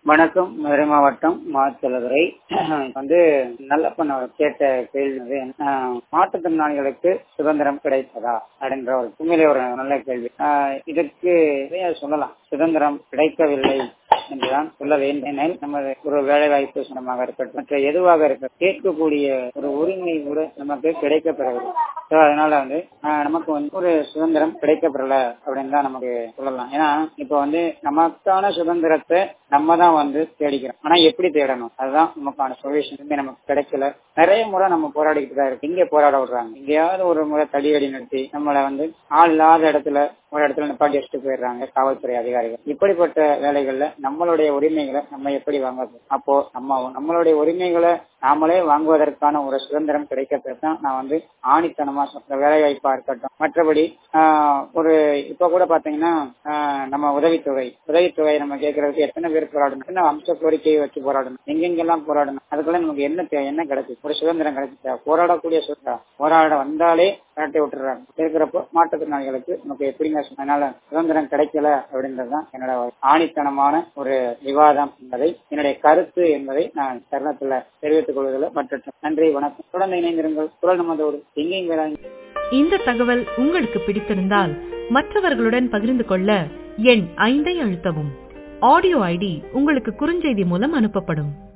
வணக்கம் மதுரை மாவட்டம் மாச்சலதுரை வந்து நல்லப்பன் அவர் கேட்ட கேள்வி வந்து அஹ், மாற்றுத்திறனாளிகளுக்கு சுதந்திரம் கிடைத்ததா அப்படின்ற ஒரு உண்மையிலே ஒரு நல்ல கேள்வி அஹ், இதற்கு நிறைய சொல்லலாம் சுதந்திரம் கிடைக்கவில்லை என்றுதான் சொல்ல வேண்டும் ஏனெனில் நமது ஒரு வேலை வாய்ப்பு சம்பந்தமாக இருக்கட்டும் மற்ற எதுவாக இருக்கட்டும் கேட்கக்கூடிய ஒரு உரிமை கூட நமக்கு கிடைக்கப்பெறவில்லை So, அதனால வந்து ஆஹ், நமக்கு வந்து ஒரு சுதந்திரம் கிடைக்கப்பெறல அப்படின்னு தான் நமக்கு சொல்லலாம் ஏன்னா இப்ப வந்து நமக்கான சுதந்திரத்தை நம்ம தான் வந்து தேடிக்கிறோம் ஆனா எப்படி தேடணும் அதுதான் நமக்கான சொல்யூஷன் நமக்கு கிடைக்கல நிறைய முறை நம்ம போராடிக்கிட்டு தான் இருக்கு இங்க போராட விடுறாங்க எங்கேயாவது ஒரு முறை தடியடி நடத்தி நம்மளை வந்து ஆள் இல்லாத இடத்துல ஒரு இடத்துல நிப்பாட்டி வச்சுட்டு போயிடுறாங்க காவல்துறை அதிகாரிகள் இப்படிப்பட்ட வேலைகள்ல நம்மளுடைய உரிமைகளை நம்ம எப்படி வாங்க அப்போ நம்ம நம்மளுடைய உரிமைகளை நாமளே வாங்குவதற்கான ஒரு சுதந்திரம் கிடைக்கப்பதான் நான் வந்து ஆணித்தனமா சொல்றேன் வேலை வாய்ப்பா இருக்கட்டும் மற்றபடி ஆஹ், ஒரு இப்ப கூட பாத்தீங்கன்னா ஆஹ், நம்ம உதவித்தொகை உதவித்தொகை நம்ம கேட்கறதுக்கு எத்தனை பேர் போராடணும் எத்தனை அம்ச கோரிக்கையை வச்சு போராடணும் எங்கெங்கெல்லாம் போராடணும் அதுக்கெல்லாம் நமக்கு என்ன தே- என்ன கிடைச்சு ஒரு சுதந்திரம் கிடைச்சிச்சா போராடக்கூடிய சுதந்திரம் போராட வந்தாலே கரட்டை விட்டுறாங்க இருக்கிறப்போ மாற்றுத்திறனாளிகளுக்கு நமக்கு எப்படிங்க சொ- அதனால சுதந்திரம் கிடைக்கல அப்படின்றதுதான் என்னோட ஒரு ஆணித்தனமான ஒரு விவாதம் என்பதை என்னுடைய கருத்து என்பதை நான் தருணத்துல தெரிவித்துக் கொள்வதில் மற்ற நன்றி வணக்கம் தொடர்ந்து இணைந்திருங்கள் குரல் நமதோடு எங்கேயும் வேளாண் இந்த தகவல் உங்களுக்கு பிடித்திருந்தால் மற்றவர்களுடன் பகிர்ந்து கொள்ள எண் ஐந்தை அழுத்தவும் ஆடியோ ஐடி உங்களுக்கு குறுஞ்செய்தி மூலம் அனுப்பப்படும்